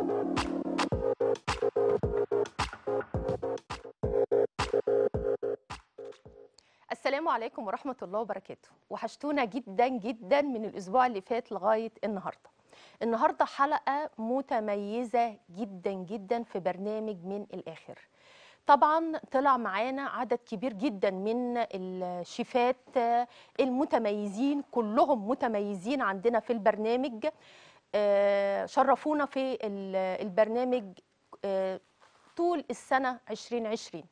السلام عليكم ورحمة الله وبركاته وحشتونا جدا جدا من الأسبوع اللي فات لغاية النهاردة النهاردة حلقة متميزة جدا جدا في برنامج من الآخر طبعا طلع معانا عدد كبير جدا من الشيفات المتميزين كلهم متميزين عندنا في البرنامج آه، شرفونا في ال- البرنامج آه، طول السنة 2020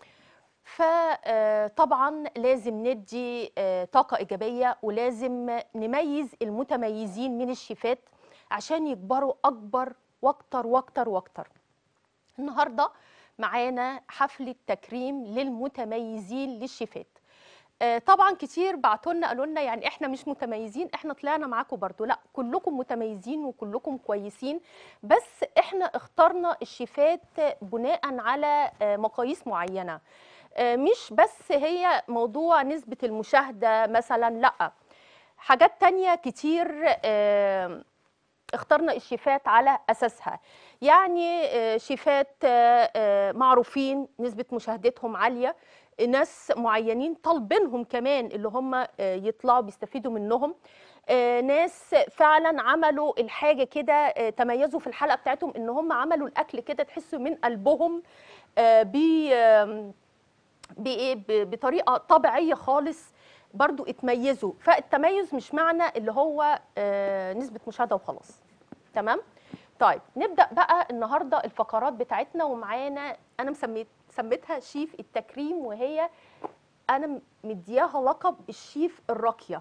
فطبعا لازم ندي آه، طاقة إيجابية ولازم نميز المتميزين من الشيفات عشان يكبروا أكبر وأكتر وأكتر وأكتر النهاردة معانا حفلة تكريم للمتميزين للشيفات آه، طبعا كتير بعتوا لنا قالوا لنا يعني احنا مش متميزين احنا طلعنا معاكم برضو لا كلكم متميزين وكلكم كويسين بس احنا اخترنا الشيفات بناء على آه، مقاييس معينه آه، مش بس هي موضوع نسبه المشاهده مثلا لا حاجات تانية كتير آه، اخترنا الشيفات على اساسها يعني آه، شيفات آه، آه، معروفين نسبه مشاهدتهم عاليه ناس معينين طالبينهم كمان اللي هم آه، يطلعوا بيستفيدوا منهم آه، ناس فعلا عملوا الحاجه كده آه، تميزوا في الحلقه بتاعتهم ان هم عملوا الاكل كده تحسوا من قلبهم آه، بي آم، بايه ب- بطريقه طبيعيه خالص برضو اتميزوا فالتميز مش معنى اللي هو آه، نسبه مشاهده وخلاص تمام طيب نبدا بقى النهارده الفقرات بتاعتنا ومعانا انا مسميت سميتها شيف التكريم وهي انا مدياها لقب الشيف الراقيه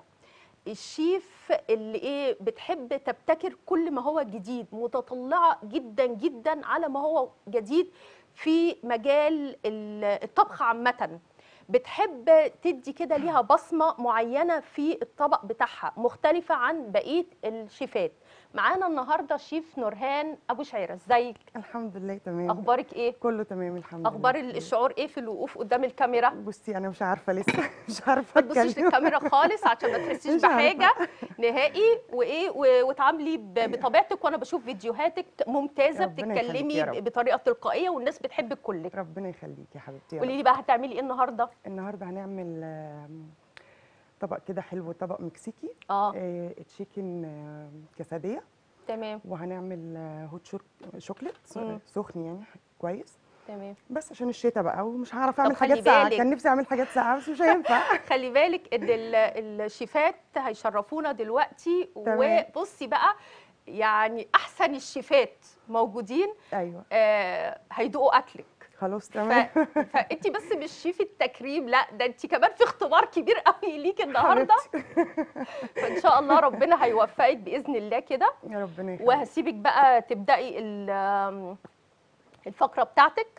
الشيف اللي ايه بتحب تبتكر كل ما هو جديد متطلعه جدا جدا على ما هو جديد في مجال ال- الطبخ عامه بتحب تدي كده ليها بصمه معينه في الطبق بتاعها مختلفه عن بقيه الشيفات معانا النهارده شيف نورهان ابو شعيره ازيك الحمد لله تمام اخبارك ايه كله تمام الحمد اخبار لله الشعور ايه في الوقوف قدام الكاميرا بصي انا مش عارفه لسه مش عارفه ما تبصيش اتكلم للكاميرا خالص عشان ما تحسيش مش عارفة. بحاجه نهائي وايه و- وتعاملي ب- بطبيعتك وانا بشوف فيديوهاتك ممتازه ربنا يخليك بتتكلمي يا رب. ب- بطريقه تلقائيه والناس بتحبك كلك ربنا يخليكي يا حبيبتي يا قولي رب. لي بقى هتعملي ايه النهارده النهارده هنعمل آم، طبق كده حلو طبق مكسيكي اه آه، تشيكن آه، كساديه تمام وهنعمل آه، هوت شوك شوكليت س- مم. سخن يعني كويس تمام بس عشان الشتاء بقى ومش هعرف اعمل خلي حاجات ساقعه بالك. كان نفسي اعمل حاجات ساقعه بس مش هينفع خلي بالك ان ال- الشيفات هيشرفونا دلوقتي تمام. وبصي بقى يعني احسن الشيفات موجودين ايوه آه هيدوقوا اكلك خلاص ف... تمام فانت بس مش شيف التكريم لا ده انت كمان في اختبار كبير قوي ليك النهارده حبيبتي. فان شاء الله ربنا هيوفقك باذن الله كده يا ربنا يخليك وهسيبك بقى تبداي ال- الفقره بتاعتك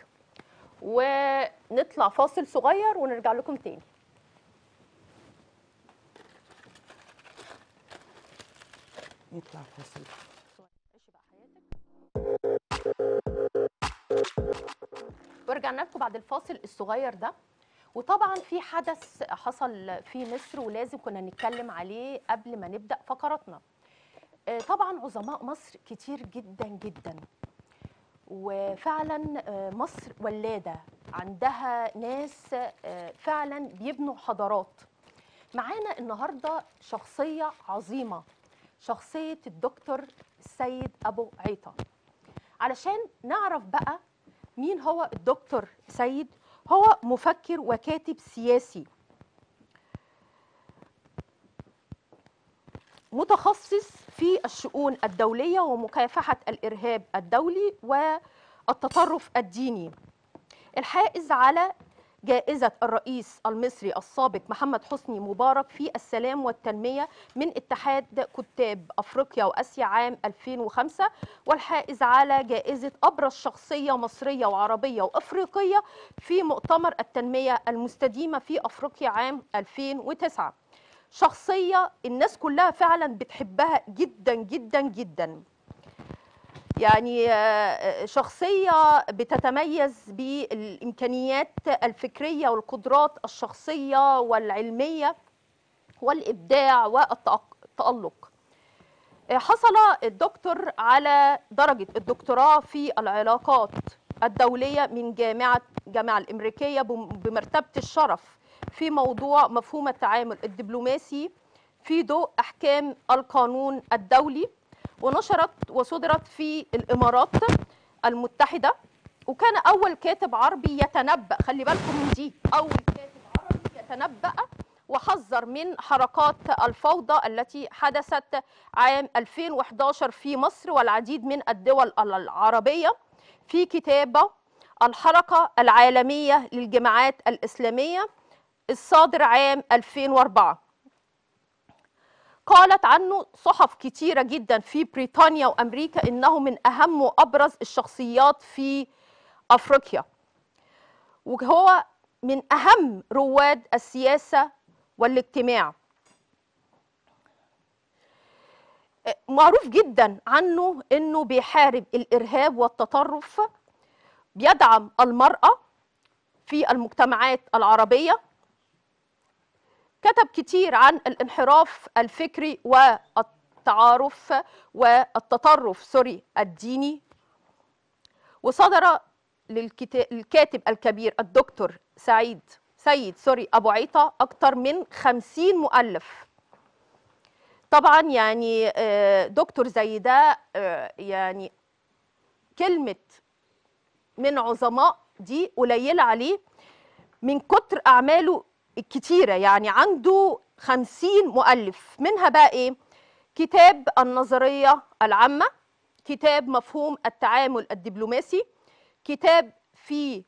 ونطلع فاصل صغير ونرجع لكم تاني نطلع فاصل ورجعنا لكم بعد الفاصل الصغير ده وطبعا في حدث حصل في مصر ولازم كنا نتكلم عليه قبل ما نبدا فقراتنا آه، طبعا عظماء مصر كتير جدا جدا وفعلا آه، مصر ولاده عندها ناس آه، فعلا بيبنوا حضارات معانا النهارده شخصيه عظيمه شخصيه الدكتور السيد ابو عيطه علشان نعرف بقى مين هو الدكتور سيد هو مفكر وكاتب سياسي متخصص في الشؤون الدولية ومكافحة الإرهاب الدولي والتطرف الديني الحائز على جائزة الرئيس المصري السابق محمد حسني مبارك في السلام والتنمية من اتحاد كتاب أفريقيا وأسيا عام 2005 والحائز على جائزة أبرز شخصية مصرية وعربية وأفريقية في مؤتمر التنمية المستديمة في أفريقيا عام 2009 شخصية الناس كلها فعلا بتحبها جدا جدا جدا يعني آه، شخصية بتتميز بالإمكانيات الفكرية والقدرات الشخصية والعلمية والإبداع والتألق حصل الدكتور على درجة الدكتوراه في العلاقات الدولية من جامعة الجامعة الأمريكية بم- بمرتبة الشرف في موضوع مفهوم التعامل الدبلوماسي في ضوء أحكام القانون الدولي ونشرت وصدرت في الإمارات المتحدة وكان أول كاتب عربي يتنبأ خلي بالكم من دي أول كاتب عربي يتنبأ وحذر من حركات الفوضى التي حدثت عام 2011 في مصر والعديد من الدول العربية في كتابه الحركة العالمية للجماعات الإسلامية الصادر عام 2004 قالت عنه صحف كتيرة جدا في بريطانيا وأمريكا إنه من أهم وأبرز الشخصيات في أفريقيا وهو من أهم رواد السياسة والاجتماع معروف جدا عنه انه بيحارب الارهاب والتطرف بيدعم المراه في المجتمعات العربيه كتب كتير عن الانحراف الفكري والتعارف والتطرف سوري الديني وصدر للكاتب الكبير الدكتور سعيد سيد سوري ابو عيطه اكتر من خمسين مؤلف طبعا يعني آه، دكتور زي ده آه، يعني كلمه من عظماء دي قليله عليه من كتر اعماله الكتيره يعني عنده خمسين مؤلف منها بقى ايه كتاب النظريه العامه كتاب مفهوم التعامل الدبلوماسي كتاب في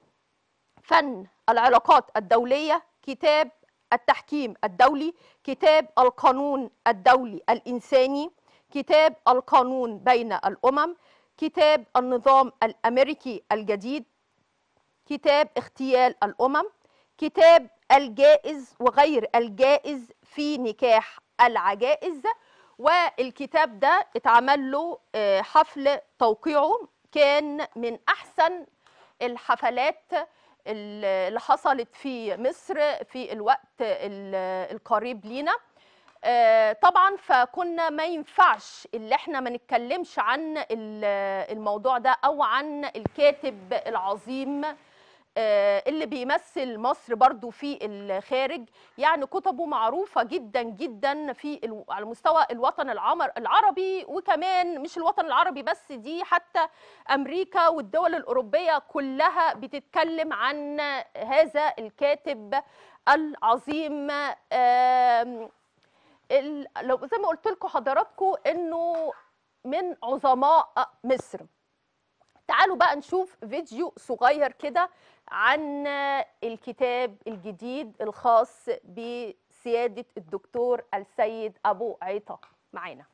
فن العلاقات الدولية كتاب التحكيم الدولي كتاب القانون الدولي الإنساني كتاب القانون بين الأمم كتاب النظام الأمريكي الجديد كتاب اغتيال الأمم كتاب الجائز وغير الجائز في نكاح العجائز والكتاب ده اتعمل له آه، حفل توقيعه كان من أحسن الحفلات اللي حصلت في مصر في الوقت ال- القريب لينا آه، طبعا فكنا ما ينفعش اللي احنا ما نتكلمش عن ال- الموضوع ده او عن الكاتب العظيم آه، اللي بيمثل مصر برضو في الخارج يعني كتبه معروفة جدا جدا في ال- على مستوى الوطن العمر العربي وكمان مش الوطن العربي بس دي حتى أمريكا والدول الأوروبية كلها بتتكلم عن هذا الكاتب العظيم آم، ال- لو زي ما قلت لكم حضراتكم انه من عظماء مصر تعالوا بقى نشوف فيديو صغير كده عن الكتاب الجديد الخاص بسيادة الدكتور السيد أبو عيطة معانا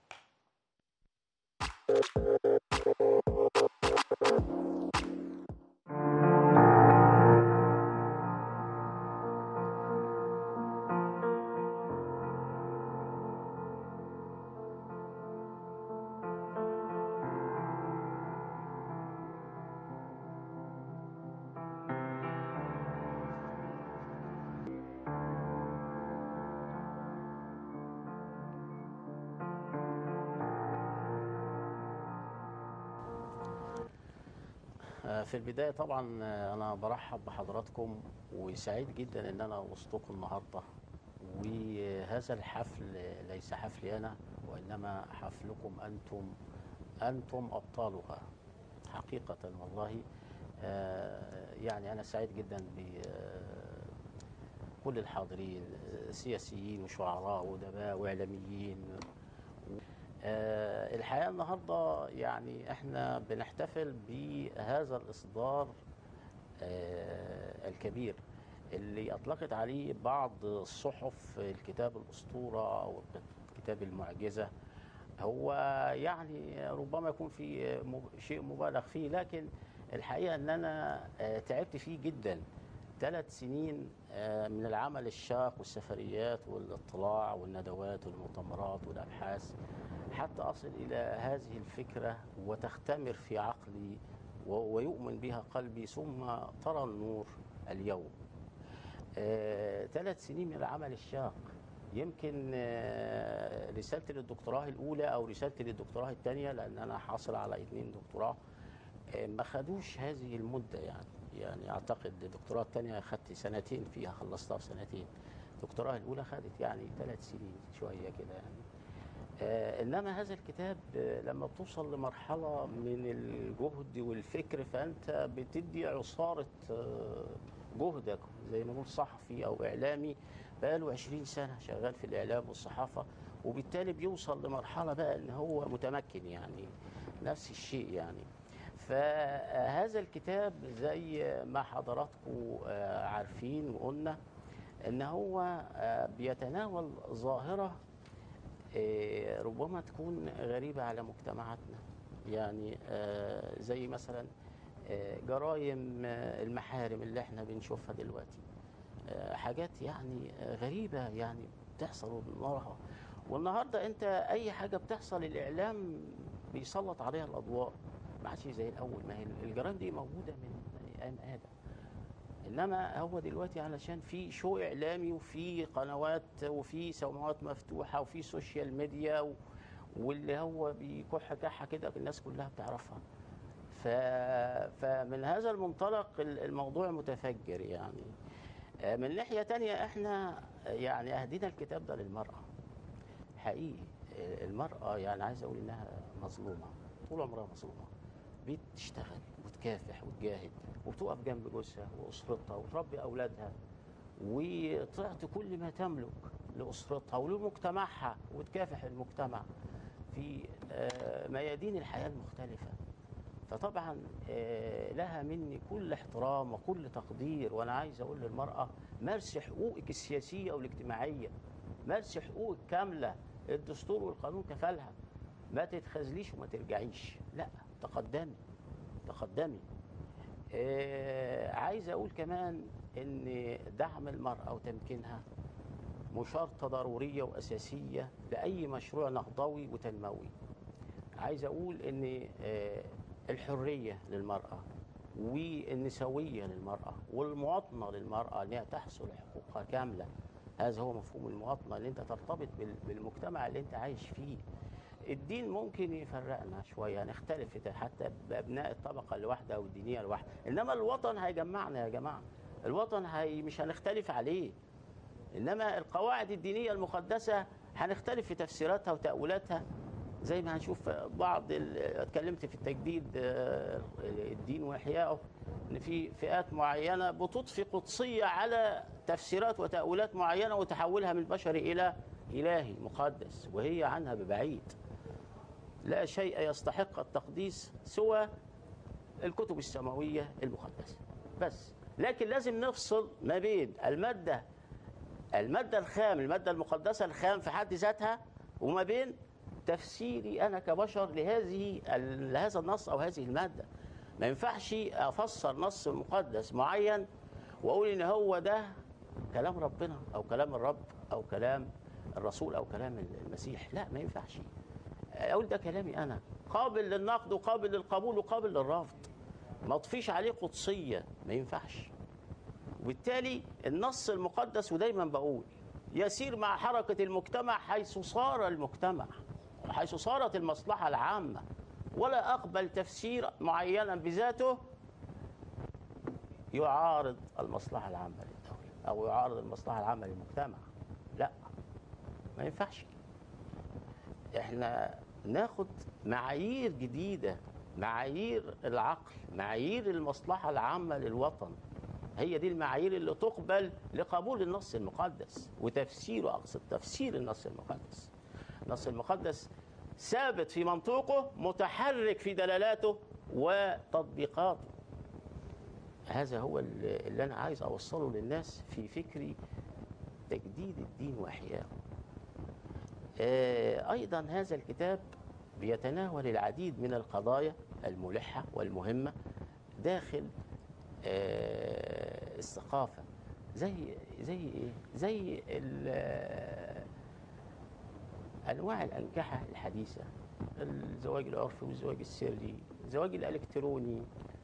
آه، في البداية طبعا آه، أنا برحب بحضراتكم وسعيد جدا إن أنا وسطكم النهاردة وهذا الحفل ليس حفلي أنا وإنما حفلكم أنتم أنتم أبطالها حقيقة والله آه، يعني أنا سعيد جدا بكل الحاضرين آه، سياسيين وشعراء وأدباء وإعلاميين آه، الحقيقه النهارده يعني احنا بنحتفل بهذا الاصدار آه، الكبير اللي اطلقت عليه بعض الصحف الكتاب الاسطوره او كتاب المعجزه هو يعني ربما يكون في مب- شيء مبالغ فيه لكن الحقيقه ان انا آه، تعبت فيه جدا ثلاث سنين آه، من العمل الشاق والسفريات والاطلاع والندوات والمؤتمرات والابحاث حتى أصل إلى هذه الفكرة وتختمر في عقلي و- ويؤمن بها قلبي ثم ترى النور اليوم آه، ثلاث سنين من العمل الشاق يمكن آه، رسالتي للدكتوراه الاولى او رسالتي للدكتوراه الثانيه لان انا حاصل على اثنين دكتوراه آه، ما خدوش هذه المده يعني يعني اعتقد الدكتوراه الثانيه خدت سنتين فيها خلصتها في سنتين الدكتوراه الاولى خدت يعني ثلاث سنين شويه كده يعني آه، انما هذا الكتاب آه، لما بتوصل لمرحله من الجهد والفكر فانت بتدي عصاره آه، جهدك زي ما نقول صحفي او اعلامي بقاله 20 سنه شغال في الاعلام والصحافه وبالتالي بيوصل لمرحله بقى ان هو متمكن يعني نفس الشيء يعني فهذا الكتاب زي ما حضراتكم آه، عارفين وقلنا ان هو آه، بيتناول ظاهره آه، ربما تكون غريبة على مجتمعاتنا يعني آه، زي مثلا آه، جرائم آه، المحارم اللي احنا بنشوفها دلوقتي آه، حاجات يعني آه، غريبة يعني بتحصل وبنراها والنهاردة انت اي حاجة بتحصل الاعلام بيسلط عليها الاضواء ما عادش زي الاول ما هي الجرائم دي موجودة من ايام ادم انما هو دلوقتي علشان في شو اعلامي وفي قنوات وفي سماوات مفتوحه وفي سوشيال ميديا و... واللي هو بيكح كحه كده الناس كلها بتعرفها ف... فمن هذا المنطلق ال- الموضوع متفجر يعني آه، من ناحيه تانية احنا يعني اهدينا الكتاب ده للمراه حقيقي آه، المراه يعني عايز اقول انها مظلومه طول عمرها مظلومه بتشتغل وتكافح وتجاهد وتقف جنب جوزها واسرتها وتربي اولادها وتعطي كل ما تملك لاسرتها ولمجتمعها وتكافح المجتمع في آه، ميادين الحياه المختلفه فطبعا آه، لها مني كل احترام وكل تقدير وانا عايز اقول للمراه مارسي حقوقك السياسيه والاجتماعيه مارسي حقوقك كامله الدستور والقانون كفلها ما تتخاذليش وما ترجعيش لا تقدمي تقدمي آه عايز اقول كمان ان دعم المراه وتمكينها مشارطه ضروريه واساسيه لاي مشروع نهضوي وتنموي عايز اقول ان آه الحريه للمراه والنسويه للمراه والمواطنه للمراه انها تحصل حقوقها كامله هذا هو مفهوم المواطنه ان انت ترتبط بال- بالمجتمع اللي انت عايش فيه الدين ممكن يفرقنا شويه نختلف في- حتى بابناء الطبقه الواحده او الدينيه الواحده انما الوطن هيجمعنا يا جماعه الوطن هي مش هنختلف عليه انما القواعد الدينيه المقدسه هنختلف في تفسيراتها وتاويلاتها زي ما هنشوف بعض ال- اتكلمت في التجديد آه، الدين واحيائه ان في فئات معينه بتضفي قدسيه على تفسيرات وتاويلات معينه وتحولها من بشري الى الهي مقدس وهي عنها ببعيد لا شيء يستحق التقديس سوى الكتب السماويه المقدسه بس لكن لازم نفصل ما بين الماده الماده الخام الماده المقدسه الخام في حد ذاتها وما بين تفسيري انا كبشر لهذه لهذا النص او هذه الماده ما ينفعش افسر نص مقدس معين واقول ان هو ده كلام ربنا او كلام الرب او كلام الرسول او كلام المسيح لا ما ينفعش اقول ده كلامي انا قابل للنقد وقابل للقبول وقابل للرفض ما اضفيش عليه قدسيه ما ينفعش وبالتالي النص المقدس ودايما بقول يسير مع حركة المجتمع حيث صار المجتمع حيث صارت المصلحة العامة ولا أقبل تفسير معينا بذاته يعارض المصلحة العامة للدولة أو يعارض المصلحة العامة للمجتمع لا ما ينفعش احنا ناخد معايير جديدة معايير العقل معايير المصلحة العامة للوطن هي دي المعايير اللي تقبل لقبول النص المقدس وتفسيره أقصد تفسير النص المقدس النص المقدس ثابت في منطوقه متحرك في دلالاته وتطبيقاته هذا هو اللي اللي أنا عايز أوصله للناس في فكري تجديد الدين وإحيائه آه، أيضا هذا الكتاب بيتناول العديد من القضايا الملحة والمهمة داخل آه، الثقافة زي زي إيه؟ زي ال- آه، أنواع الأنكحة الحديثة الزواج العرفي والزواج السري الزواج الإلكتروني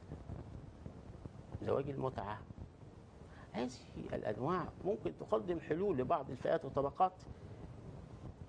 زواج المتعة هذه الأنواع ممكن تقدم حلول لبعض الفئات والطبقات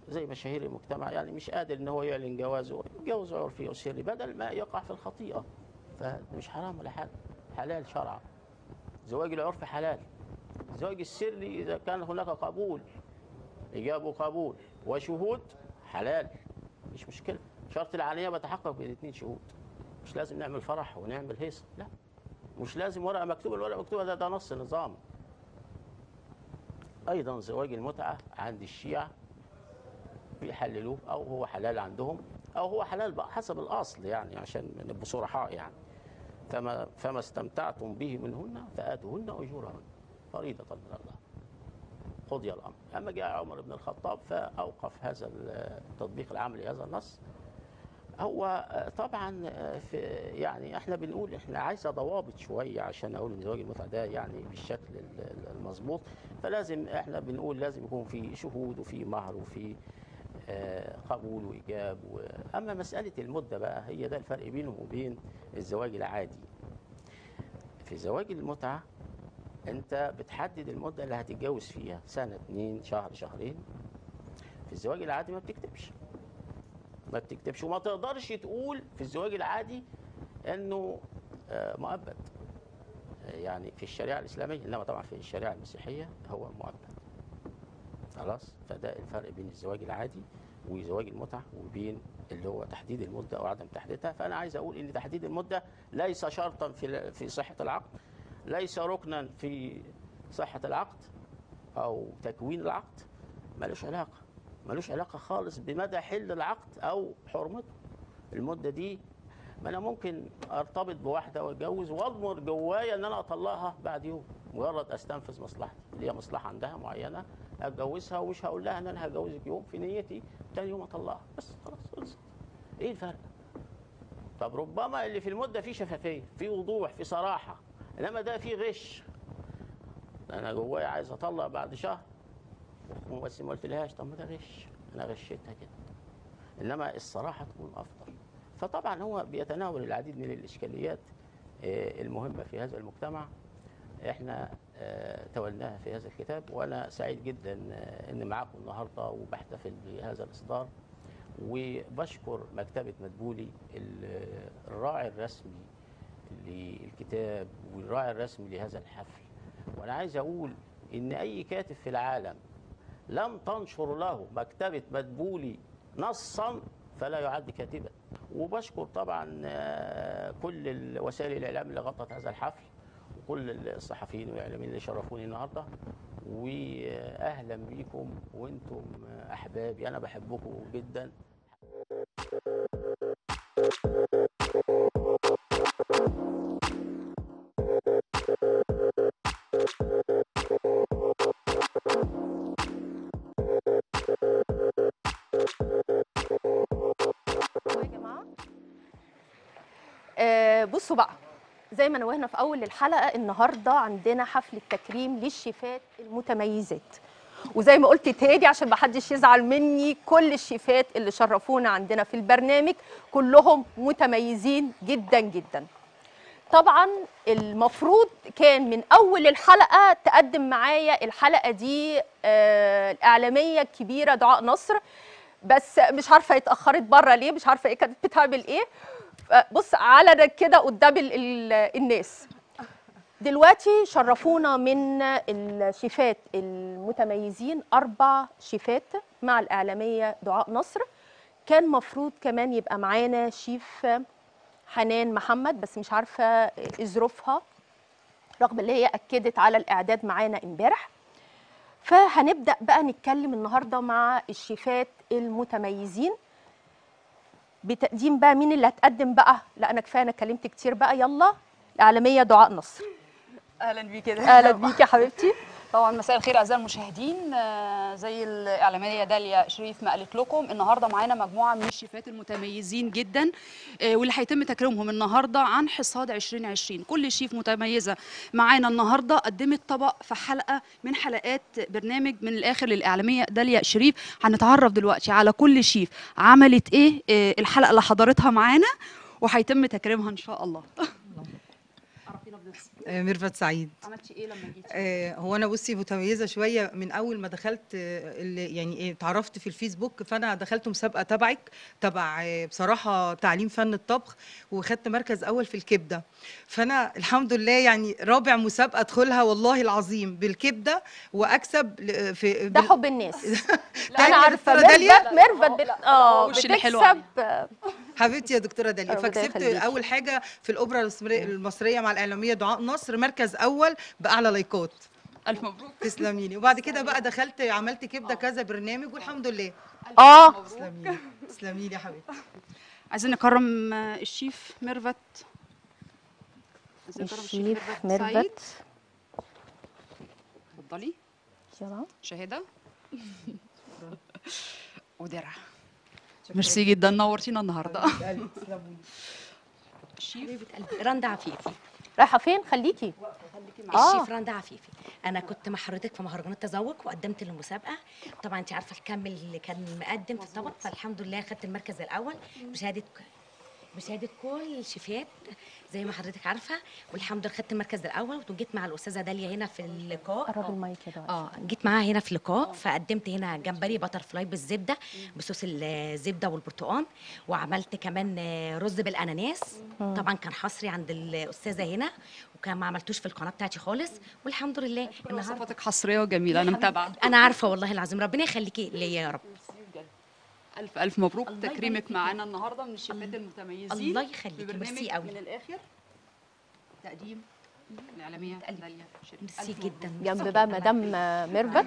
زي مشاهير المجتمع يعني مش قادر ان هو يعلن جوازه يتجوز عرفي او سري بدل ما يقع في الخطيئه فمش حرام ولا حاجه حلال شرعا زواج العرف حلال الزواج السري اذا كان هناك قبول اجابه قبول وشهود حلال مش مشكله شرط العاليه بتحقق بالاثنين شهود مش لازم نعمل فرح ونعمل هيصه لا مش لازم ورقه مكتوبه الورقه مكتوبه ده, ده نص نظام ايضا زواج المتعه عند الشيعه بيحللوه او هو حلال عندهم او هو حلال بقى حسب الاصل يعني عشان نبقى صرحاء يعني فما فما استمتعتم به منهن فاتوهن اجورهن فريضه من الله قضي الامر اما جاء عمر بن الخطاب فاوقف هذا التطبيق العملي هذا النص هو طبعا في يعني احنا بنقول احنا عايزه ضوابط شويه عشان اقول ان زواج المتعه ده يعني بالشكل المظبوط فلازم احنا بنقول لازم يكون في شهود وفي مهر وفي آه، قبول وايجاب و... اما مساله المده بقى هي ده الفرق بينه وبين الزواج العادي في زواج المتعه انت بتحدد المده اللي هتتجوز فيها سنه اتنين شهر شهرين في الزواج العادي ما بتكتبش ما بتكتبش وما تقدرش تقول في الزواج العادي انه آه، مؤبد آه، يعني في الشريعه الاسلاميه انما طبعا في الشريعه المسيحيه هو مؤبد خلاص فده الفرق بين الزواج العادي وزواج المتعه وبين اللي هو تحديد المده او عدم تحديدها فانا عايز اقول ان تحديد المده ليس شرطا في في صحه العقد ليس ركنا في صحه العقد او تكوين العقد ملوش علاقه ملوش علاقه خالص بمدى حل العقد او حرمته المده دي ما انا ممكن ارتبط بواحده واتجوز واضمر جوايا ان انا اطلقها بعد يوم مجرد استنفذ مصلحتي اللي هي مصلحه عندها معينه اتجوزها ومش هقول لها ان انا هجوزك يوم في نيتي تاني يوم اطلقها بس خلاص خلصت ايه الفرق؟ طب ربما اللي في المده فيه شفافيه في وضوح في صراحه انما ده فيه غش انا جوايا عايز اطلق بعد شهر بس ما قلتلهاش طب ما ده غش انا غشيتها كده انما الصراحه تكون افضل فطبعا هو بيتناول العديد من الاشكاليات آه، المهمه في هذا المجتمع احنا آه، تولناها في هذا الكتاب وانا سعيد جدا آه، ان معاكم النهارده وبحتفل بهذا الاصدار وبشكر مكتبه مدبولي ال- الراعي الرسمي للكتاب والراعي الرسمي لهذا الحفل وانا عايز اقول ان اي كاتب في العالم لم تنشر له مكتبه مدبولي نصا فلا يعد كاتبا وبشكر طبعا آه، كل ال- وسائل الاعلام اللي غطت هذا الحفل وكل الصحفيين والاعلاميين اللي شرفوني النهارده واهلا بيكم وانتم احبابي انا بحبكم جدا يا جماعه آه بصوا بقى زي ما نوهنا في اول الحلقه النهارده عندنا حفله تكريم للشيفات المتميزات وزي ما قلت تاني عشان ما حدش يزعل مني كل الشيفات اللي شرفونا عندنا في البرنامج كلهم متميزين جدا جدا طبعا المفروض كان من اول الحلقه تقدم معايا الحلقه دي آه الاعلاميه الكبيره دعاء نصر بس مش عارفه اتاخرت بره ليه مش عارفه ايه كانت بتعمل ايه بص علنا كده قدام ال- ال- الناس دلوقتي شرفونا من الشيفات المتميزين اربع شيفات مع الاعلاميه دعاء نصر كان مفروض كمان يبقى معانا شيف حنان محمد بس مش عارفه ايه ظروفها رغم اللي هي اكدت على الاعداد معانا امبارح فهنبدا بقى نتكلم النهارده مع الشيفات المتميزين بتقديم بقى مين اللي هتقدم بقى لا انا كفايه انا اتكلمت كتير بقى يلا الاعلاميه دعاء نصر اهلا بيك كده اهلا بيك يا حبيبتي طبعا مساء الخير اعزائي المشاهدين آه، زي الاعلاميه داليا شريف ما قالت لكم النهارده معانا مجموعه من الشيفات المتميزين جدا آه، واللي هيتم تكريمهم النهارده عن حصاد 2020 كل شيف متميزه معانا النهارده قدمت طبق في حلقه من حلقات برنامج من الاخر للاعلاميه داليا شريف هنتعرف دلوقتي على كل شيف عملت ايه آه، الحلقه اللي حضرتها معانا وهيتم تكريمها ان شاء الله عرفينا باشمهندس آه، ميرفت سعيد عملتي ايه لما جيتي آه، هو انا بصي متميزه شويه من اول ما دخلت آه، اللي يعني ايه اتعرفت في الفيسبوك فانا دخلت مسابقه تبعك تبع آه، بصراحه تعليم فن الطبخ وخدت مركز اول في الكبده فانا الحمد لله يعني رابع مسابقه ادخلها والله العظيم بالكبده واكسب ل- في ده بال- حب الناس تعالي انا يا عارفه دكتورة داليا. ميرفت ميرفت بت... اه وش اللي حلو بتكسب آه، حبيبتي يا دكتوره داليا ربنا فكسبت يخليكي. اول حاجه في الاوبرا المصرية- المصريه مع الاعلاميه دعاء نصر مركز اول باعلى لايكات الف مبروك تسلمي لي وبعد كده بقى دخلت عملت كبده كذا برنامج والحمد لله اه تسلمي لي تسلمي لي يا حبيبتي عايزين نكرم آه، الشيف ميرفت عايزين نكرم الشيف سعيد ميرفت اتفضلي يلا شهاده ودرع ميرسي جدا نورتينا النهارده الشيف حبيبه قلبي رندا عفيفي رايحه فين خليكي خليكي آه. الشيف رندا عفيفي انا كنت مع حضرتك في مهرجان التذوق وقدمت للمسابقه طبعا انت عارفه الكم اللي كان مقدم في الطبق فالحمد لله خدت المركز الاول بشهاده بشهاده كل الشيفات زي ما حضرتك عارفه والحمد لله خدت المركز الاول وجيت مع الاستاذه داليا هنا في اللقاء قرب المايك كده اه جيت معاها هنا في لقاء فقدمت هنا جمبري باتر فلاي بالزبده بصوص الزبده والبرتقال وعملت كمان آه، رز بالاناناس طبعا كان حصري عند الاستاذه هنا وكان ما عملتوش في القناه بتاعتي خالص والحمد لله النهارده وصفاتك حصريه وجميله انا متابعه انا عارفه والله العظيم ربنا يخليكي ليا يا رب الف الف مبروك الله تكريمك يبارك فيك. معانا النهارده من الشيفات المتميزين الله يخليكي، في برنامج ميرسي قوي. من الاخر تقديم الاعلاميه داليا شريف. ميرسي ألف مبروك. جدا جنب بقى مدام ميرفت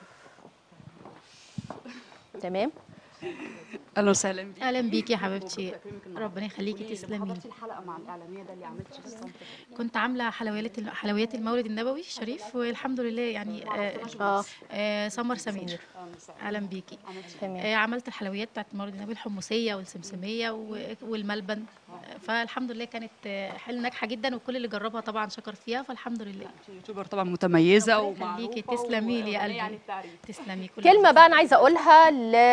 تمام اهلا وسهلا بيك اهلا بيكي يا مبروك حبيبتي تكريمك النهاردة. ربنا يخليكي قولي لي، تسلمي حضرتي الحلقه مع الاعلاميه داليا عملتي في الصنف كنت عامله حلويات حلويات المولد النبوي الشريف والحمد لله يعني آه، اه آه، سمر سمير اهلا بيكي تمام آه، عملت الحلويات بتاعت المولد النبوي الحمصيه والسمسميه و- والملبن آه، فالحمد لله كانت آه، حل ناجحه جدا وكل اللي جربها طبعا شكر فيها فالحمد لله يوتيوبر طبعا متميزه ربنا يخليكي، ومعروفه تسلمي لي يا وغنية قلبي. عن التعريف تسلمي كل كلمة عام. بقى أنا عايزة أقولها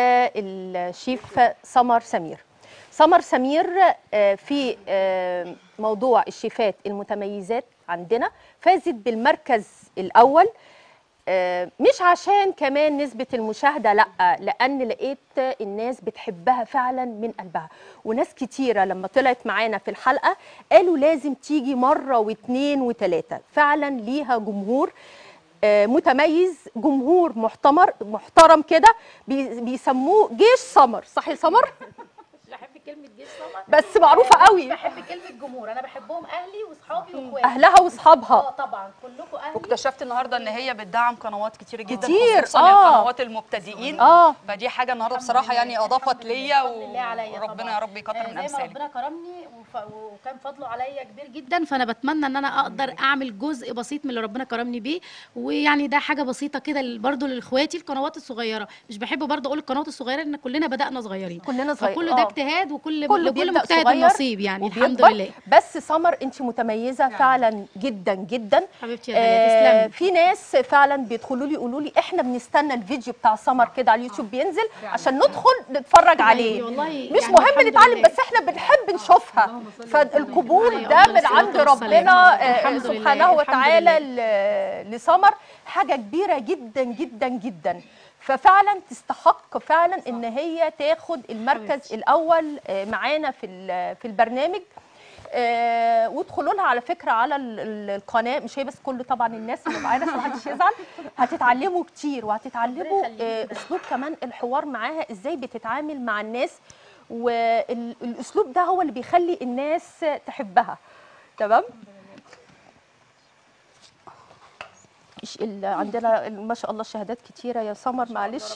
للشيف سمر سمير سمر سمير آه، في آه، موضوع الشيفات المتميزات عندنا فازت بالمركز الأول آه، مش عشان كمان نسبة المشاهدة لأ لأن لقيت الناس بتحبها فعلا من قلبها وناس كتيرة لما طلعت معانا في الحلقة قالوا لازم تيجي مرة واتنين وتلاتة فعلا ليها جمهور آه، متميز جمهور محتمر محترم كده بي- بيسموه جيش سمر صح يا سمر بحب كلمة جيش سمر بس معروفة قوي بحب كلمة جمهور أنا بحبهم أهلي وصحابي وإخواتي أهلها واصحابها اه طبعا كلكم أهلي واكتشفت النهارده ان هي بتدعم قنوات كتير جدا كتير، خصوصا آه. القنوات المبتدئين اه فدي حاجه النهارده بصراحه يعني اضافت ليا بفضل الله عليا وربنا طبعاً. يا رب يكتر آه، من زي ما امثالك ربنا كرمني وف... وكان فضله عليا كبير جدا جدا فانا بتمنى ان انا اقدر اعمل جزء بسيط من اللي ربنا كرمني بيه ويعني ده حاجه بسيطه كده برضه لاخواتي القنوات الصغيره مش بحب برضه اقول القنوات الصغيره لان كلنا بدانا صغيرين كلنا صغير فكل ده آه. اجتهاد وكل كله لكل بيبدأ مجتهد صغير نصيب يعني الحمد وبيكبر. لله بس سمر انت متميزه فعلا جدا جدا حبيبتي يا داليا آه تسلمي في ناس فعلا بيدخلوا لي يقولوا لي احنا بنستنى الفيديو بتاع سمر كده على اليوتيوب بينزل عشان ندخل نتفرج عليه والله مش يعني مهم الحمد نتعلم لله. بس احنا بنحب نشوفها فالقبول عليه ده أفضل من الصلاة عند والسلام. ربنا آه، الحمد لله، سبحانه الحمد وتعالى ل- لسمر حاجه كبيره جدا جدا جدا ففعلا تستحق فعلا ان هي تاخد المركز الاول آه، معانا في ال- في البرنامج آه، وادخلوا لها على فكره على ال- ال- القناه مش هي بس كل طبعا الناس اللي معانا عشان محدش يزعل هتتعلموا كتير وهتتعلموا آه، اسلوب كمان الحوار معاها ازاي بتتعامل مع الناس والاسلوب ده هو اللي بيخلي الناس تحبها تمام إيش ال- عندنا ال- ما شاء الله شهادات كتيره يا سمر معلش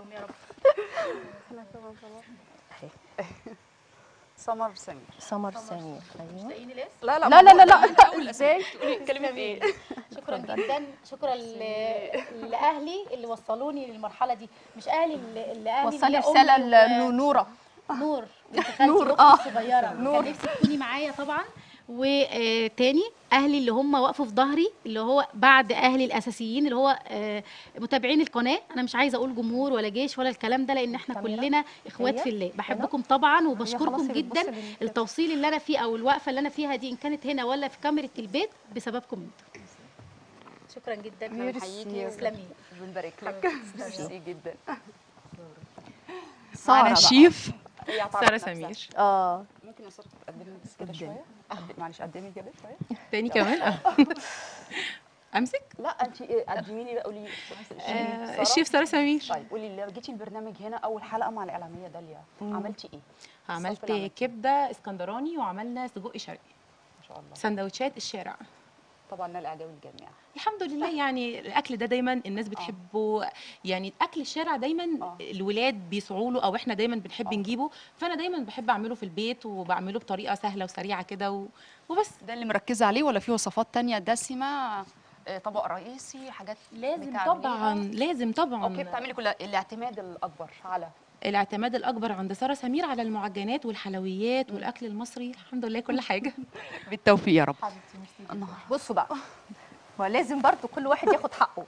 سمر سمير سمر سمير ايوه لا لا لا لا لا ازاي كلمه ايه شكرا جدا شكرا ل- لاهلي اللي وصلوني للمرحله دي مش اهلي اللي اللي اهلي وصلي اللي هي رساله أمي و- لنوره نور بنت خالتي نور، نور آه. الصغيره نور. كان نفسي تكوني معايا طبعا وتاني اهلي اللي هم وقفوا في ظهري اللي هو بعد اهلي الاساسيين اللي هو آه، متابعين القناه انا مش عايزه اقول جمهور ولا جيش ولا الكلام ده لان احنا كاميرا. كلنا اخوات هي؟ في الله بحبكم طبعا خلاص وبشكركم هي بتبص جدا لل- التوصيل اللي انا فيه او الوقفه اللي انا فيها دي ان كانت هنا ولا في كاميرا البيت بسببكم انتوا شكرا جدا بنحييكي تسلمي بنبارك لك ميرسي جدا سارة معانا بقى. شيف سارة سمير اه ممكن يا ساره تقدمي بس كده شويه قد- معلش قدمي كده شويه تاني كمان آه. امسك لا انت قدمي لي بقى قولي آه، الشيف سارة سمير طيب قولي لي جيتي البرنامج هنا اول حلقه مع الاعلاميه داليا عملتي ايه؟ الصف اللي عملت عملتيه. كبده اسكندراني وعملنا سجق شرقي ما شاء الله سندوتشات الشارع طبعا نال اعجاب الجميع الحمد لله يعني الاكل ده دايما الناس بتحبه يعني اكل الشارع دايما آه. الولاد بيسعوا له او احنا دايما بنحب آه. نجيبه فانا دايما بحب اعمله في البيت وبعمله بطريقه سهله وسريعه كده و- وبس ده اللي مركزه عليه ولا في وصفات تانية دسمه آه، طبق رئيسي حاجات لازم بتعمليها؟ طبعا لازم طبعا اوكي بتعملي كل الاعتماد الاكبر على الاعتماد الاكبر عند ساره سمير على المعجنات والحلويات والاكل المصري الحمد لله كل حاجه بالتوفيق يا رب بصوا بقى ما لازم برضو كل واحد ياخد حقه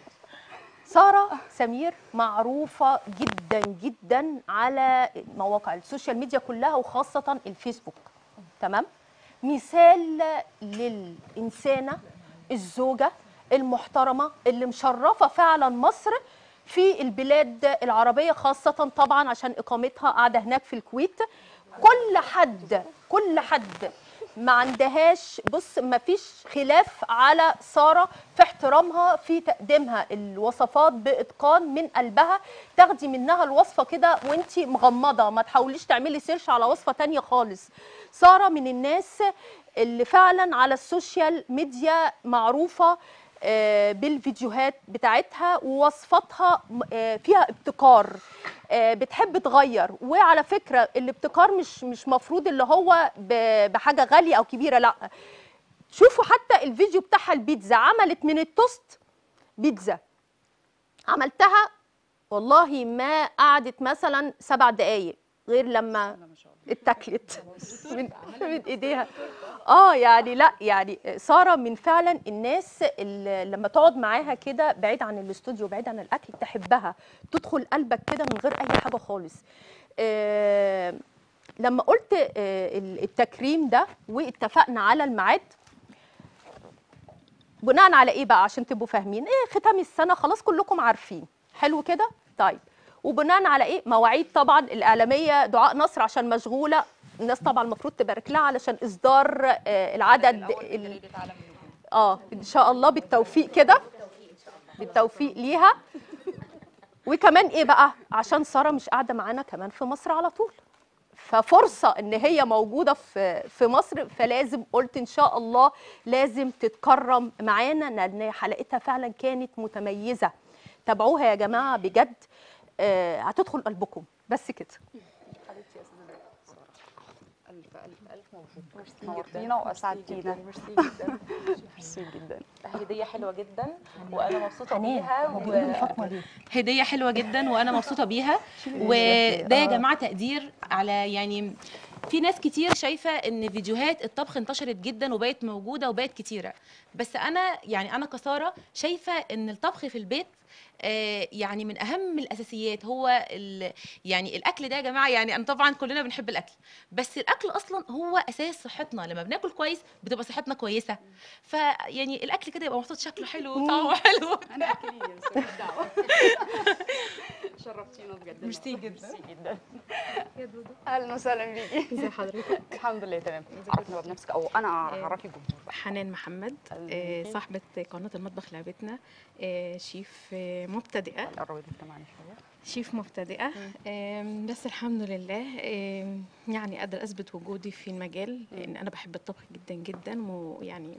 سارة سمير معروفة جدا جدا على مواقع السوشيال ميديا كلها وخاصة الفيسبوك تمام مثال للإنسانة الزوجة المحترمة اللي مشرفة فعلا مصر في البلاد العربية خاصة طبعا عشان إقامتها قاعدة هناك في الكويت كل حد كل حد ما عندهاش بص ما فيش خلاف على سارة في احترامها في تقديمها الوصفات بإتقان من قلبها تاخدي منها الوصفة كده وانتي مغمضة ما تحاوليش تعملي سيرش على وصفة تانية خالص سارة من الناس اللي فعلا على السوشيال ميديا معروفة آه، بالفيديوهات بتاعتها ووصفاتها م- آه، فيها ابتكار آه، بتحب تغير وعلى فكرة الابتكار مش مش مفروض اللي هو ب- بحاجة غالية أو كبيرة لا شوفوا حتى الفيديو بتاعها البيتزا عملت من التوست بيتزا عملتها والله ما قعدت مثلا سبع دقايق غير لما اتاكلت من, من ايديها اه يعني لا يعني ساره من فعلا الناس اللي لما تقعد معاها كده بعيد عن الاستوديو بعيد عن الاكل تحبها تدخل قلبك كده من غير اي حاجه خالص آه لما قلت آه التكريم ده واتفقنا على الميعاد بناء على ايه بقى عشان تبقوا فاهمين ايه ختام السنه خلاص كلكم عارفين حلو كده طيب وبناء على ايه مواعيد طبعا الاعلاميه دعاء نصر عشان مشغوله الناس طبعا المفروض تبارك لها علشان اصدار آه العدد ال- اه ان شاء الله بالتوفيق كده بالتوفيق ليها وكمان ايه بقى عشان ساره مش قاعده معانا كمان في مصر على طول ففرصه ان هي موجوده في في مصر فلازم قلت ان شاء الله لازم تتكرم معانا لان حلقتها فعلا كانت متميزه تابعوها يا جماعه بجد آه هتدخل قلبكم بس كده الف الف الف مبروك نورتينا واسعدتينا ميرسي جدا ميرسي جدا هديه حلوه جدا وانا مبسوطه حنان بيها هو و... بيقولوا فاطمه ليه هديه حلوه جدا وانا مبسوطه بيها وده يا جماعه تقدير على يعني في ناس كتير شايفه ان فيديوهات الطبخ انتشرت جدا وبقت موجوده وبقت كتيره بس انا يعني انا كساره شايفه ان الطبخ في البيت آه، يعني من اهم الاساسيات هو ال- يعني الاكل ده يا جماعه يعني انا طبعا كلنا بنحب الاكل بس الاكل اصلا هو اساس صحتنا لما بناكل كويس بتبقى صحتنا كويسه فيعني الاكل كده يبقى محطوط شكله حلو وطعمه حلو انا اكلين يا الدعوه شرفتينا بجد ميرسي جدا ميرسي جدا اهلا وسهلا بيكي ازي حضرتك الحمد لله تمام عرفنا بنفسك او انا اعرفي الجمهور بقى. حنان محمد آه، صاحبه قناه المطبخ لعبتنا آه، شيف آه، مبتدئه قربي انت معانا شويه شيف مبتدئه آم، بس الحمد لله آم، يعني قادره اثبت وجودي في المجال لان انا بحب الطبخ جدا جدا ويعني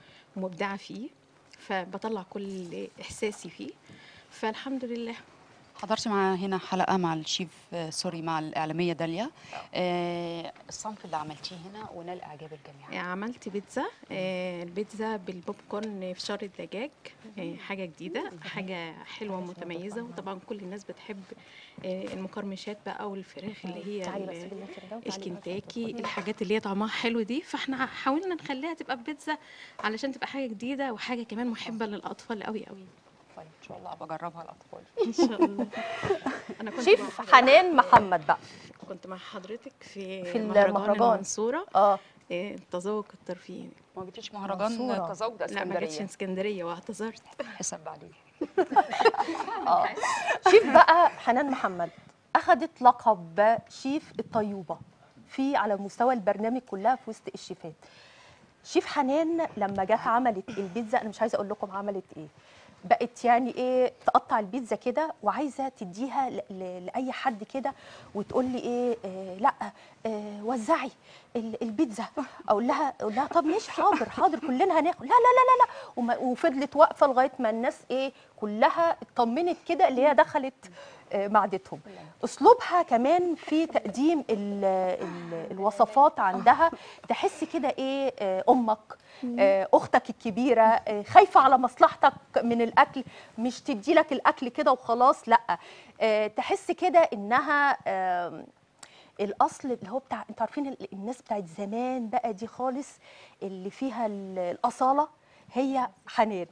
مبدعه فيه فبطلع كل احساسي فيه فالحمد لله حضرت مع هنا حلقه مع الشيف آه، سوري مع الاعلاميه داليا آه، الصنف اللي عملتيه هنا ونال اعجاب الجميع عملت بيتزا آه، البيتزا بالبوب كورن في شر الدجاج آه، حاجه جديده حاجه حلوه ومتميزه وطبعا كل الناس بتحب آه، المقرمشات بقى والفراخ اللي هي تعالي بس ال- بالله كده، وتعالي بس. الكنتاكي الحاجات اللي هي طعمها حلو دي فاحنا حاولنا نخليها تبقى بيتزا علشان تبقى حاجه جديده وحاجه كمان محبه للاطفال قوي قوي طيب ان شاء الله بجربها الاطفال ان شاء الله انا كنت مع شيف حضرتك- حنان محمد بقى كنت مع حضرتك في في مهرجان المهرجان. المنصوره اه آه، التذوق الترفيهي ما جيتيش مهرجان منصورة. تزوج ده لا ما جاتش اسكندريه اسكندريه واعتذرت حساب عليك اه شيف بقى حنان محمد اخذت لقب شيف الطيوبه في على مستوى البرنامج كلها في وسط الشيفات شيف حنان لما جت عملت البيتزا انا مش عايزه اقول لكم عملت ايه بقت يعني ايه تقطع البيتزا كده وعايزه تديها ل- ل- لاي حد كده وتقول لي ايه آه لا آه وزعي ال- البيتزا اقول لها اقول لها طب ماشي حاضر حاضر كلنا هناخد لا لا لا لا لا وما- وفضلت واقفه لغايه ما الناس ايه كلها اطمنت كده اللي هي دخلت آه، معدتهم اسلوبها كمان في تقديم ال ال الوصفات عندها تحس كده ايه آه، امك آه، اختك الكبيره آه، خايفه على مصلحتك من الاكل مش تدي لك الاكل كده وخلاص لا آه، تحس كده انها آم، الاصل اللي هو بتاع انتوا عارفين ال- الناس بتاعت زمان بقى دي خالص اللي فيها ال- الاصاله هي حنان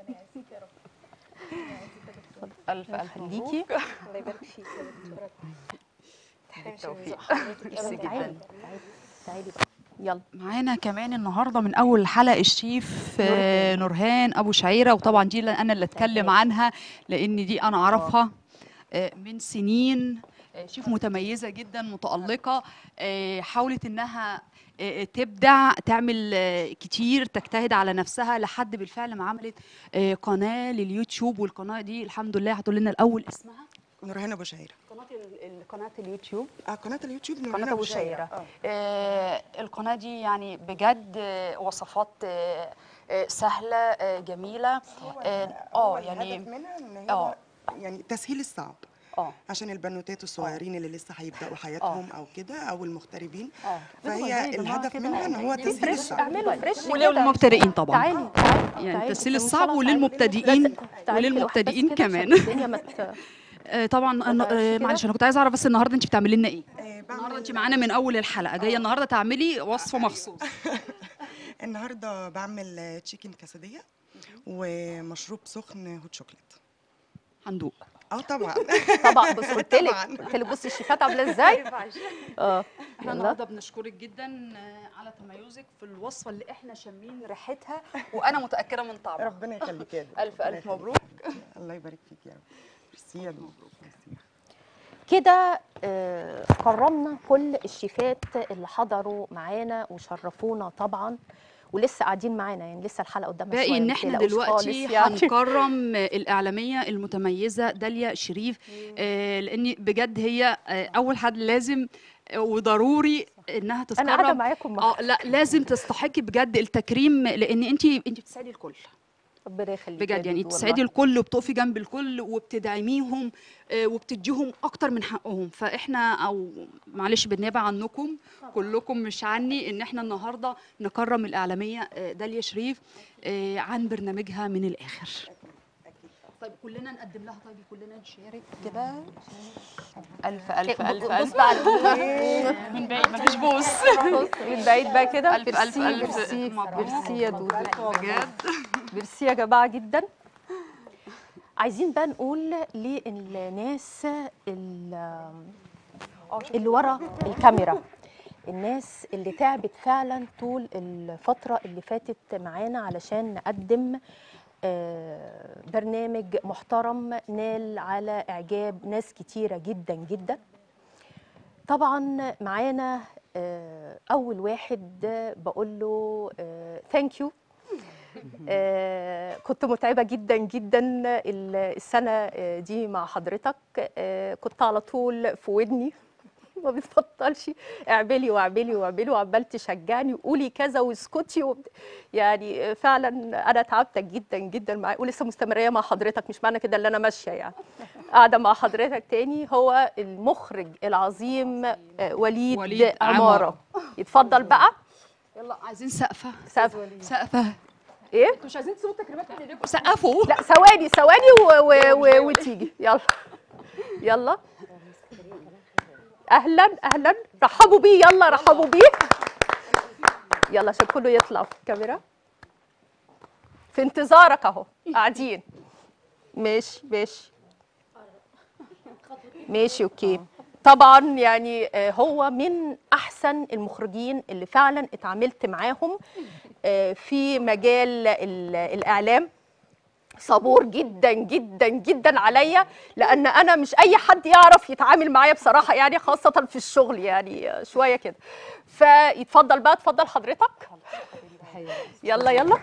الف الف مبروك خليكي الله يبارك فيك يا دكتوره بالتوفيق تعالي تعالي تعالي بقى يلا معانا كمان النهارده من اول حلقه الشيف آه، نورهان ابو شعيره وطبعا دي اللي انا اللي اتكلم عنها لان دي انا اعرفها آه، من سنين آه، شيف متميزه جدا متالقه آه، حاولت انها آه، تبدع تعمل آه، كتير تجتهد على نفسها لحد بالفعل ما عملت آه، قناه لليوتيوب والقناه دي الحمد لله هتقول لنا الاول اسمها نورهان ابو شعيره قناه قناه اليوتيوب اه قناه اليوتيوب قناة نورهان أبو شعيرة آه القناة دي يعني بجد آه، وصفات آه آه سهلة آه جميلة اه آه، يعني الهدف منها ان هي آه. يعني تسهيل الصعب اه عشان البنوتات الصغيرين اللي لسه هيبداوا حياتهم او كده او المغتربين اه فهي الهدف منها ان هو تسهيل فريش الصعب اعملوا فريش كده. وللمبتدئين طبعا تعالي تعالي يعني تعالي. تسهيل إن شاء الصعب الله تعالي. وللمبتدئين لا، تعالي كده واحدة بس وللمبتدئين كده عشان كمان الدنيا ما ت- آه طبعا أنا- تعرفي آه كده؟ معلش انا كنت عايزه اعرف بس النهارده انت بتعملي لنا ايه آه، النهارده بعمل انت معانا من اول الحلقه جايه النهارده تعملي وصفه مخصوص النهارده بعمل تشيكن كاساديه ومشروب سخن هوت شوكليت هندوق اه طبعا طبعا بص قلت لك طبعاً. قلت لك بصي الشيفات عامله ازاي اه احنا يلا. النهارده بنشكرك جدا آه، على تميزك في الوصفه اللي احنا شامين ريحتها وانا متاكده من طعمها ربنا يخليك يا دكتور. الف ربنا الف يخليك. مبروك الله يبارك فيك يا رب ميرسي يا دكتور ميرسي. كده آه، كرمنا كل الشيفات اللي حضروا معانا وشرفونا طبعا ولسه قاعدين معانا يعني لسه الحلقه قدامنا باقي شوية، ان ما احنا تقلقوش دلوقتي خالص يعني. هنكرم الاعلاميه المتميزه داليا شريف آه، لان بجد هي آه، اول حد لازم آه، وضروري انها تتكرم انا قاعده معاكم اه لا لازم تستحقي بجد التكريم لان انت انت بتساعدي الكل ربنا يخليك بجد يعني بتساعدي الكل وبتقفي جنب الكل وبتدعميهم آه، وبتديهم اكتر من حقهم فاحنا او معلش بالنيابه عنكم كلكم مش عني ان احنا النهارده نكرم الاعلاميه آه، داليا شريف آه، عن برنامجها من الاخر طيب كلنا نقدم لها طيب كلنا نشارك كده الف الف الف بص الف بقى على- من بعيد مفيش بوس بص من بعيد بقى كده ألف ألف ميرسي ألف ميرسي مبروك. ميرسي يا دودو بجد ميرسي يا جماعه جدا عايزين بقى نقول للناس ال- اللي ورا الكاميرا الناس اللي تعبت فعلا طول الفترة اللي فاتت معانا علشان نقدم آه، برنامج محترم نال على إعجاب ناس كتيرة جدا جدا طبعا معانا آه، أول واحد بقول له ثانك يو آه، كنت متعبة جدا جدا ال- السنة آه، دي مع حضرتك آه، كنت على طول في ودني ما بتبطلش اعملي واعملي واعملي وعمال تشجعني وقولي كذا واسكتي وبت... يعني فعلا انا تعبت جدا جدا معاه ولسه مستمريه مع حضرتك مش معنى كده ان انا ماشيه يعني قاعده مع حضرتك تاني هو المخرج العظيم آه، وليد, وليد وليد عمارة. عماره يتفضل بقى يلا عايزين سقفه سقف سقفه ايه انتوا مش عايزين تسيبوا التكريمات من ايديكم سقفوا لا ثواني ثواني و... و... و... وتيجي يلا يلا اهلا اهلا رحبوا بيه يلا رحبوا بيه يلا عشان كله يطلع في الكاميرا في انتظارك اهو قاعدين ماشي ماشي ماشي اوكي طبعا يعني آه، هو من احسن المخرجين اللي فعلا اتعاملت معاهم آه، في مجال ال- الاعلام صبور جدا جدا جدا عليا لان انا مش اي حد يعرف يتعامل معايا بصراحه يعني خاصه في الشغل يعني آه، شويه كده فيتفضل بقى اتفضل حضرتك يلا يلا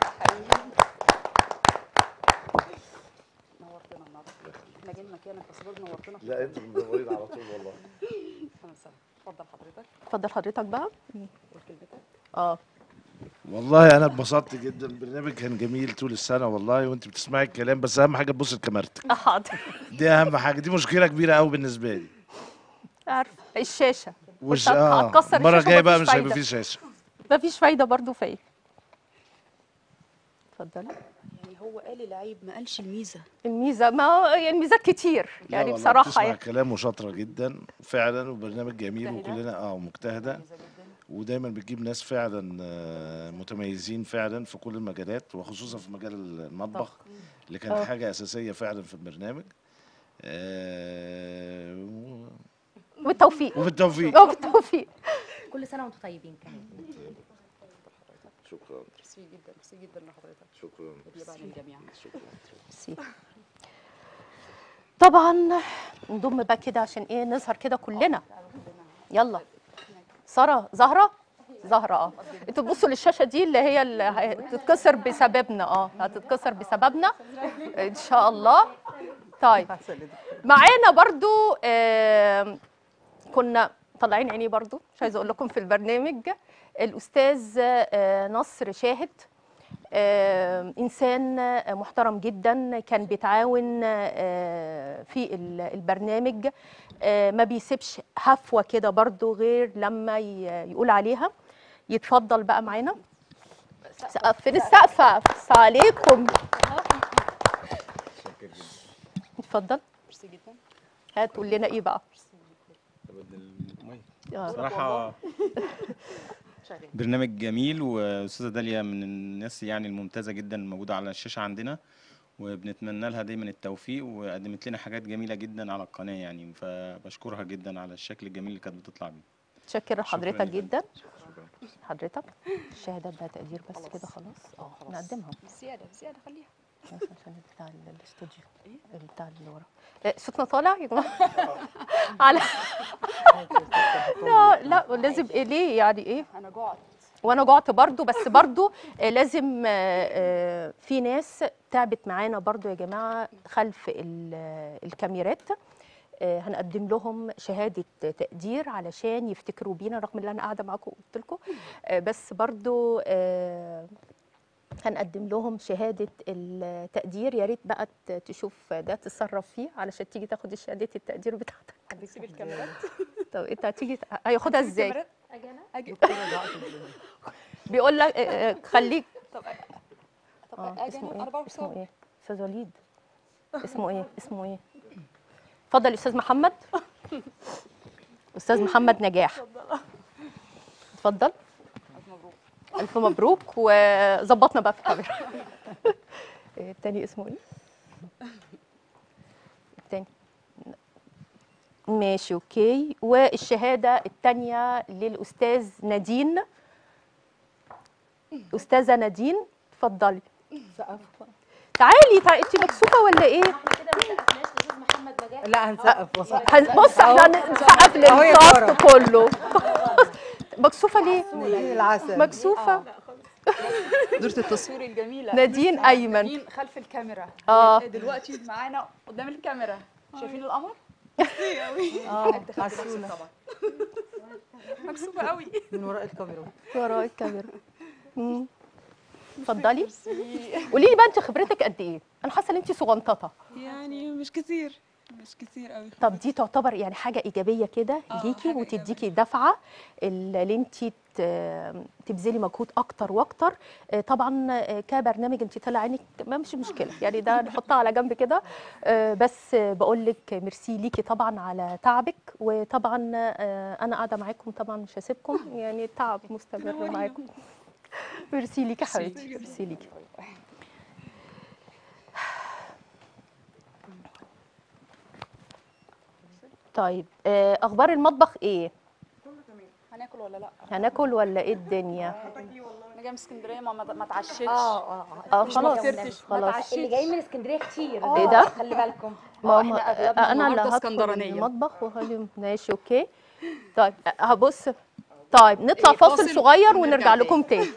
نورتنا النهارده احنا جايين مكانك بس برضه نورتنا لا انتوا منورين على طول والله اتفضل حضرتك اتفضل حضرتك بقى قول كلمتك اه والله انا اتبسطت جدا البرنامج كان جميل طول السنه والله وانت بتسمعي الكلام بس اهم حاجه تبصي لكاميرتك حاضر دي اهم حاجه دي مشكله كبيره قوي بالنسبه لي عارف الشاشه وش كنت اه هتكسر المره الشاشة الجايه بقى مفيش مش هيبقى فايدة. في شاشه مفيش فايده برضو فيا اتفضلي يعني هو قال العيب ما قالش الميزه الميزه ما هو يعني الميزات كتير لا يعني والله بصراحه بتسمع يعني كلام وشاطره جدا فعلا وبرنامج جميل وكلنا اه مجتهده ودايما بتجيب ناس فعلا آه، متميزين فعلا في كل المجالات وخصوصا في مجال المطبخ اللي آه. كانت حاجه اساسيه فعلا في البرنامج آه، و- والتوفيق وبالتوفيق وبالتوفيق كل سنه وانتم طيبين كمان شكرا ميرسي جدا ميرسي جدا لحضرتك شكرا يبقى للجميع ميرسي. طبعا نضم بقى كده عشان ايه نظهر كده كلنا يلا ساره زهره زهره اه انتوا تبصوا للشاشه دي اللي هي اللي هتتكسر بسببنا اه هتتكسر بسببنا ان شاء الله طيب معانا برضو آم، كنا طالعين عيني برضو مش عايزه اقول لكم في البرنامج الاستاذ آه، نصر شاهد آه، انسان آه، محترم جدا كان بيتعاون آه، في ال- البرنامج آه، ما بيسيبش هفوه كده برضو غير لما ي- يقول عليها يتفضل بقى معانا سقف فين السقفه بس عليكم اتفضل ميرسي جدا هتقول لنا ايه بقى آه. صراحة برنامج جميل واستاذه داليا من الناس يعني الممتازه جدا الموجوده على الشاشه عندنا وبنتمنى لها دايما التوفيق وقدمت لنا حاجات جميله جدا على القناه يعني فبشكرها جدا على الشكل الجميل اللي كانت بتطلع بيه متشكره شكراً حضرتك يا جدا حضرتك الشهادات بقى تقدير بس كده خلاص اه نقدمها زياده زياده خليها بس عشان بتاع ال- الاستوديو بتاع اللي ورا آه، صوتنا طالع يا جماعه على لا لا لازم ايه ليه يعني ايه انا جعت وانا جعت برضو بس برضو آه، لازم آه، آه، في ناس تعبت معانا برضو يا جماعه خلف ال- آه، الكاميرات آه، هنقدم لهم شهاده تقدير علشان يفتكروا بينا رغم ان انا قاعده معاكم قلت لكم بس برضو آه، هنقدم لهم شهاده التقدير يا ريت بقى ت- تشوف ده تتصرف فيه علشان تيجي تاخد شهاده التقدير بتاعتك هنسيب الكاميرات طب انت هتيجي هياخدها ازاي الكاميرات اجي انا اجي بيقول لك آه، آه، خليك طب طب اه اجي اسمه انا ايه انا بعرف اسمه صوت ايه استاذ وليد اسمه ايه اسمه ايه اتفضل يا استاذ محمد استاذ محمد نجاح اتفضل مبروك الف مبروك وظبطنا بقى في الكاميرا إيه التاني اسمه ايه التاني ماشي اوكي والشهاده التانيه للاستاذ نادين استاذه نادين اتفضلي تعالي تعالي انت مكسوفه ولا ايه لا هنسقف وسط هن- بص احنا هنسقف أهو يا للكاست سارة. كله مكسوفه ليه نادين العسل مكسوفه دورة التصوير الجميلة نادين أيمن. نادين خلف الكاميرا آه. دلوقتي معانا قدام الكاميرا شايفين القمر؟ اه عسولة مكسوفه قوي من وراء الكاميرا وراء الكاميرا مم. اتفضلي قولي لي بقى انت خبرتك قد ايه انا حاسه ان انت صغنططه يعني مش كتير مش كتير قوي طب دي تعتبر يعني حاجه ايجابيه كده آه، ليكي حاجة وتديكي دفعه اللي انت ت- تبذلي مجهود اكتر واكتر آه، طبعا آه، كبرنامج انت طلع عينك ما مش مشكله يعني ده نحطها على جنب كده آه، بس بقول لك ميرسي ليكي طبعا على تعبك وطبعا آه، انا قاعده معاكم طبعا مش هسيبكم يعني التعب مستمر معاكم ميرسي ليكي يا حبيبتي ميرسي ليكي طيب آه، اخبار المطبخ ايه هناكل ولا لا هناكل ولا ايه الدنيا انا جايه من اسكندريه ما ما ما اتعشتش اه اه مش خلاص مفرتش. ما خلاص اللي جاي من اسكندريه كتير ايه ده؟ خلي بالكم ماما إحنا أغلبنا انا اللي النهاردة هدخل اسكندرانية. المطبخ وهلم ماشي اوكي طيب آه، هبص طيب نطلع إيه، فاصل فاصل صغير ونرجع ونرجع تاني. لكم تاني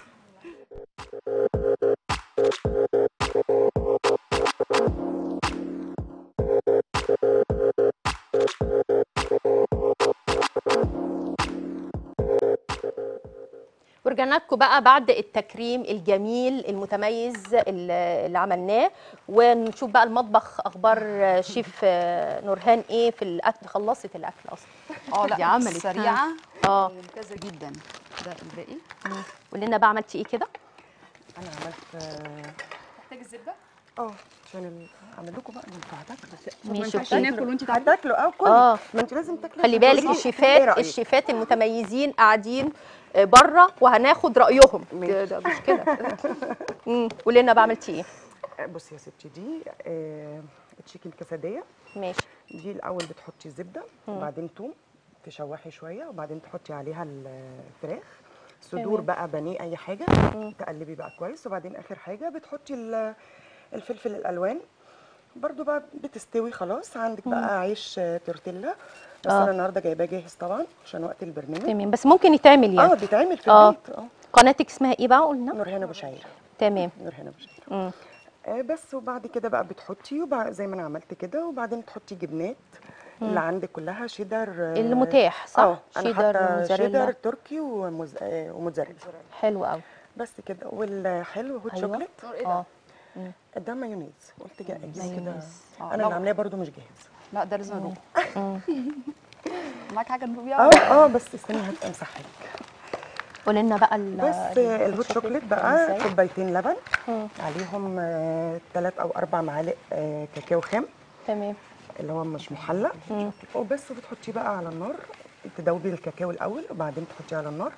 ورجعنا لكم بقى بعد التكريم الجميل المتميز اللي اللي عملناه ونشوف بقى المطبخ اخبار شيف نورهان ايه في الاكل خلصت الاكل اصلا اه لا دي عملت سريعه اه ممتازه جدا ده الباقي قولي لنا بقى عملتي ايه كده انا عملت اه محتاج الزبده آه، عشان ال- اعمل لكم بقى انتوا هتاكلوا ماشي ينفعش اوكي ناكل وانت تاكلي هتاكلوا اه كلي اه ما انت لازم تاكلي خلي عشان بالك تقولي ايه الشيفات رأيك. الشيفات المتميزين قاعدين بره وهناخد رايهم ده ده مش كده امم قولي لنا بقى عملتي ايه آه، بصي يا ستي دي آه تشيكن كسديه ماشي دي الاول بتحطي زبده وبعدين توم تشوحي شويه وبعدين تحطي عليها الفراخ صدور تمام. بقى بانيه اي حاجه تقلبي بقى كويس وبعدين اخر حاجه بتحطي ال- الفلفل الالوان برضو بقى بتستوي خلاص عندك بقى عيش آه، تورتيلا بس آه. انا النهارده جايباه جاهز طبعا عشان وقت البرنامج تمام بس ممكن يتعمل اه يعني بيتعمل في اه البيت اه قناتك اسمها ايه بقى قلنا نورهان ابو شعير تمام نورهان ابو شعير امم آه بس وبعد كده بقى بتحطي وبعد زي ما انا عملت كده وبعدين تحطي جبنات اللي عندك كلها شيدر آه، اللي متاح، صح؟ اه انا شيدر حاطه وموزاريلا. شيدر تركي وموز... آه، وموتزاريلا حلو قوي بس كده والحلو هوت أيوة. شوكليت اه ده مايونيز قلت كده اجيب كده مايونيز. آه، انا لو- اللي عاملاه برده مش جاهز لا ده لازم ادوق معاك حاجه ندوق بيها اه اه بس استني هبقى امسحها لك قولي لنا بقى ال- بس آه، الهوت شوكليت بقى إزاي؟ كوبايتين لبن مم. عليهم ثلاث او اربع معالق آه، كاكاو خام تمام اللي هو مش محلى وبس بتحطيه بقى على النار تدوبي الكاكاو الاول وبعدين تحطيه على النار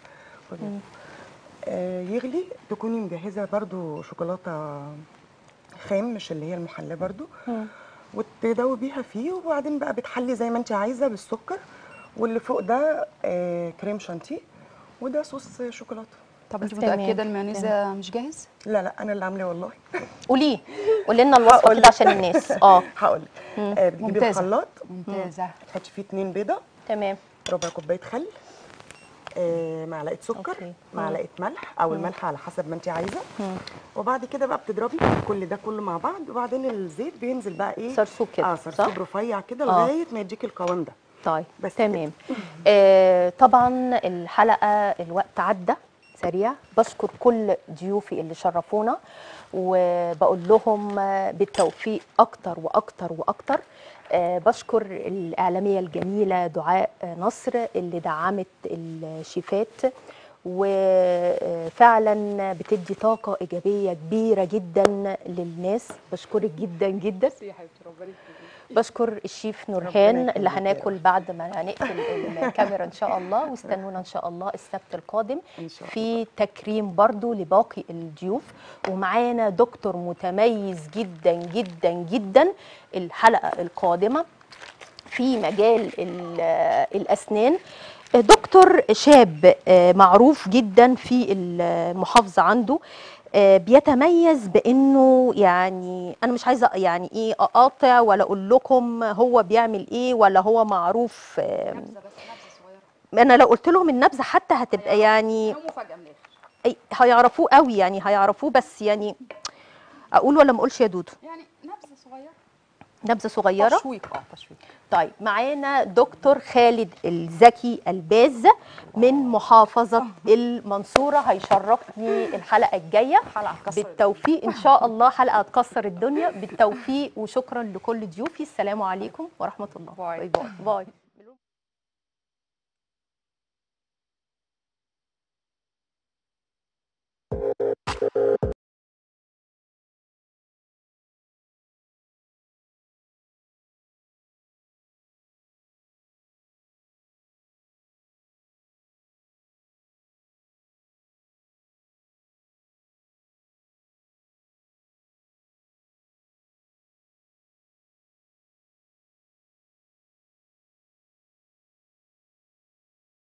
آه يغلي تكوني مجهزه برضو شوكولاته خام مش اللي هي المحلاه برضو وتدوبيها فيه وبعدين بقى بتحلي زي ما انت عايزه بالسكر واللي فوق ده آه كريم شانتيه وده صوص شوكولاته طب انت تمام. متاكده المايونيز مش جاهز لا لا انا اللي عاملاه والله قوليه قولي لنا الوصفه هقول كده لك. عشان الناس اه هقول لك آه بتجيبي ممتازة. الخلاط ممتازه تحطي فيه اتنين بيضه تمام ربع كوبايه خل آه معلقه سكر أوكي. معلقه ملح او الملح على حسب ما انت عايزه وبعد كده بقى بتضربي كل ده كله مع بعض وبعدين الزيت بينزل بقى ايه سرسوب كده، اه صح؟ سرسوب رفيع كده آه. لغايه ما يديكي القوام ده طيب بس تمام آه طبعا الحلقه الوقت عدى سريع بشكر كل ضيوفي اللي شرفونا وبقول لهم آه، بالتوفيق اكتر واكتر واكتر آه بشكر الاعلاميه الجميله دعاء آه، نصر اللي دعمت الشيفات وفعلا بتدي طاقه ايجابيه كبيره جدا للناس بشكرك جدا جدا بشكر الشيف نورهان يخليك اللي يا هناكل بعد ما هنقفل الكاميرا ان شاء الله واستنونا ان شاء الله السبت القادم إن شاء في تكريم برضو لباقي الضيوف ومعانا دكتور متميز جدا جدا جدا الحلقه القادمه في مجال ال- الاسنان دكتور شاب آه، معروف جدا في المحافظه عنده آه، بيتميز بانه يعني انا مش عايزه يعني ايه اقاطع ولا اقول لكم هو بيعمل ايه ولا هو معروف آه، نبذه بس نبذه صغيره انا لو قلت لهم النبذه حتى هتبقى يعني هي مفاجاه من الاخر أي- هيعرفوه قوي يعني هيعرفوه بس يعني اقول ولا ما اقولش يا دودو يعني نبذه صغيره نبذه صغيره تشويق اه تشويق طيب معانا دكتور خالد الزكي الباز من محافظة المنصورة هيشرفني الحلقة الجاية حلقة هتكسر بالتوفيق إن شاء الله حلقة هتكسر الدنيا بالتوفيق وشكرا لكل ضيوفي السلام عليكم ورحمة الله باي. باي باي, باي.